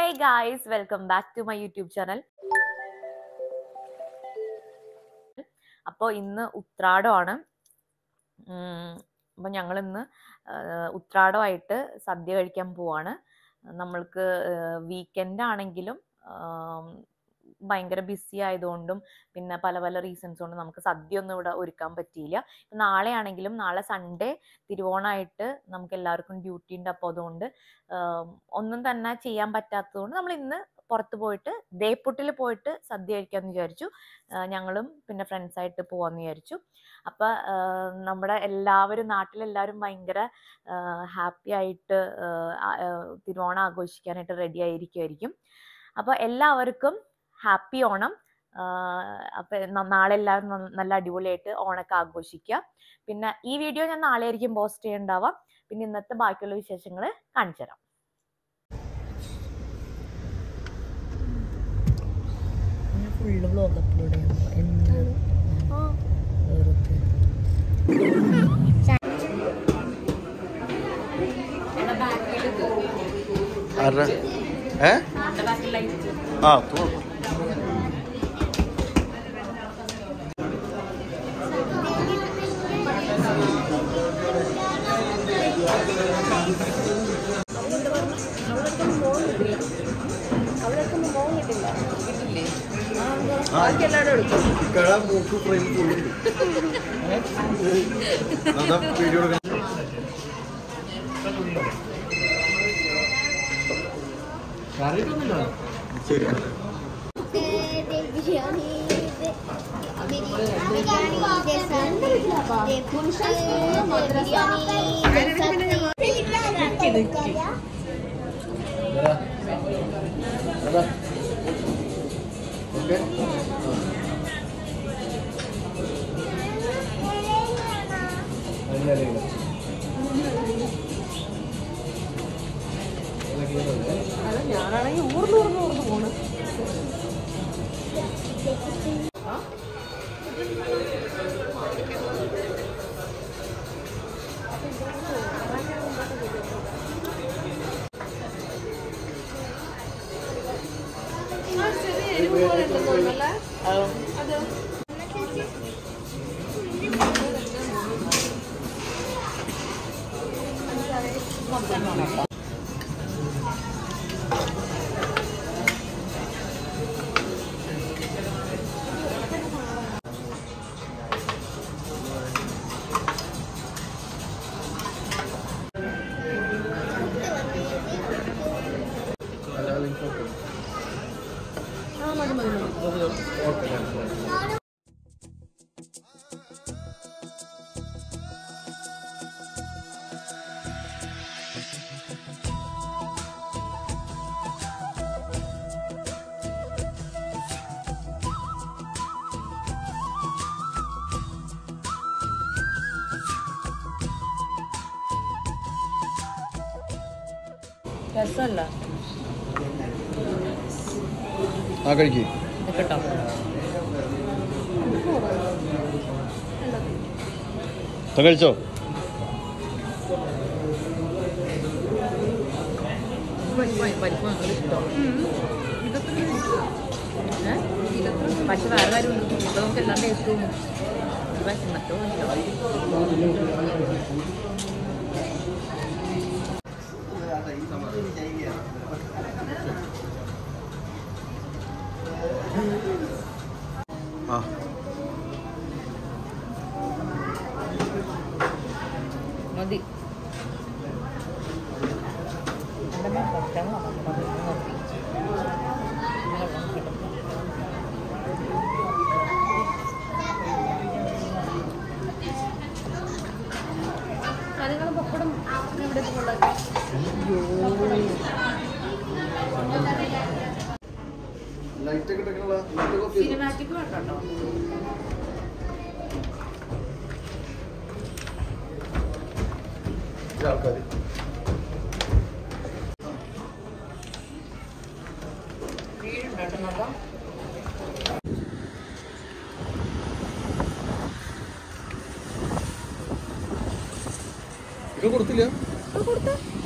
Hey guys welcome back to my YouTube channel അപ്പോൾ ഇന്ന് ഉത്രാടമാണ് അപ്പം ഞങ്ങൾ ഇന്ന് ഉത്രാടമായിട്ട് സദ്യ കഴിക്കാൻ പോവാണ് നമ്മൾക്ക് വീക്കെൻഡ് ആണെങ്കിലും ആം, ഭയങ്കര ബിസി ആയതുകൊണ്ടും പിന്നെ പല പല റീസൺസ് കൊണ്ടും നമുക്ക് സദ്യ ഒന്നും ഇവിടെ ഒരുക്കാൻ പറ്റിയില്ല ഇപ്പം നാളെ ആണെങ്കിലും നാളെ സൺഡേ തിരുവോണമായിട്ട് നമുക്ക് എല്ലാവർക്കും ഡ്യൂട്ടി ഉണ്ട് അപ്പോൾ അതുകൊണ്ട് ആം, ഒന്നും തന്നെ ചെയ്യാൻ പറ്റാത്തതുകൊണ്ട് നമ്മൾ ഇന്ന് പുറത്ത് പോയിട്ട് ദേപ്പുട്ടിൽ പോയിട്ട് സദ്യ കഴിക്കാമെന്ന് വിചാരിച്ചു ആ, ഞങ്ങളും പിന്നെ ഫ്രണ്ട്സായിട്ട് പോവാന്ന് വിചാരിച്ചു അപ്പം നമ്മുടെ എല്ലാവരും നാട്ടിലെല്ലാവരും ഭയങ്കര ഹാപ്പി ആയിട്ട് ആ, ആ, തിരുവോണം ആഘോഷിക്കാനായിട്ട് റെഡി ആയിരിക്കുമായിരിക്കും അപ്പോൾ എല്ലാവർക്കും ഹാപ്പി ഓണം അപ്പം നാളെ എല്ലാവരും ന- നല്ല അടിപൊളിയായിട്ട് ഓണൊക്കെ ആഘോഷിക്കുക പിന്നെ ഈ വീഡിയോ ഞാൻ നാളെ ആയിരിക്കും പോസ്റ്റ് ചെയ്യണ്ടാവാം പിന്നെ ഇന്നത്തെ ബാക്കിയുള്ള വിശേഷങ്ങൾ കാണിച്ചു തരാം ഫുള്ള് വ്ലോഗ് അപ്ലോഡ് ചെയ്യുന്നു എന്ത് വെറുതെ ആരുടെ ഏ ആ തോ കഴ മൂക്ക് ഫ്രെയിം ഫുള്ളുണ്ട് അതാ വീഡിയോ എടുക്കാൻ ശരി बिरयानी बिरयानी दे पुरुष बिरयानी ഓക്കെ ഞാനാണെങ്കിൽ ഊർന്ന് ഊർന്ന് ഊർന്ന് പോണ് രസമല്ല ആ കഴിക്കേ കേട്ടോ കഴിച്ചോ പരിപ്പ് ഞങ്ങൾ ഇഷ്ടം പക്ഷെ വേറെ കാര്യം ഉണ്ട് ഇപ്പൊ നമുക്ക് എല്ലാം ടേസ്റ്റ് തോന്നും വിശന്നിട്ടോ ആ മതി എൻ്റെ ഭക്ഷണം നിർത്തി നിങ്ങൾ പപ്പടം എവിടെ ലൈറ്റ് ഒക്കെ ഇട്ടിട്ടുള്ള ലൈറ്റ് ഓഫ് ചെയ്തോ? സിനിമാറ്റിക് വേണ്ടോ ഇത്ര ആൾക്കാര് വീടുണ്ടോ നോക്കാം ഇത് കൊടുത്തില്ല കൊടുത്ത